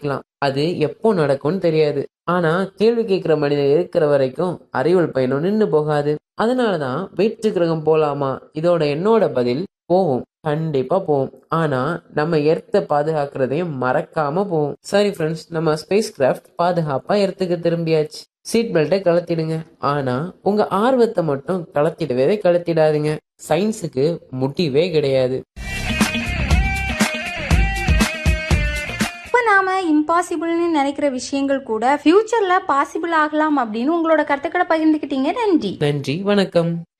இருக்கலாம் அது எப்போ நடக்கும்னு தெரியாது ஆனா கேள்வி கேட்கிற மனிதன் இருக்கிற வரைக்கும் அறிவல் பயணம் நின்னு போகாது அதனாலதான் வெற்று கிரகம் போலாமா இதோட என்னோட பதில் போவோம் கண்டிப்பா போவோம் ஆனா நம்ம எர்த்த பாதுகாக்கிறதையும் மறக்காம போவோம் சரி ஃப்ரெண்ட்ஸ் நம்ம ஸ்பேஸ் கிராஃப்ட் பாதுகாப்பா எர்த்துக்கு திரும்பியாச்சு சீட் பெல்ட்டை கழட்டிடுங்க ஆனா உங்க ஆர்வத்தை மட்டும் கலத்திடவே கலத்திடாதீங்க சயின்ஸுக்கு முடிவே கிடையாது இப்போ நாம இம்பாசிபிள்னு நினைக்கிற விஷயங்கள் கூட ஃபியூச்சர்ல பாசிபிள் ஆகலாம் அப்படின்னு உங்களோட கருத்துக்களை பகிர்ந்துக்கிட்டீங்க நன்றி நன்றி வணக்கம்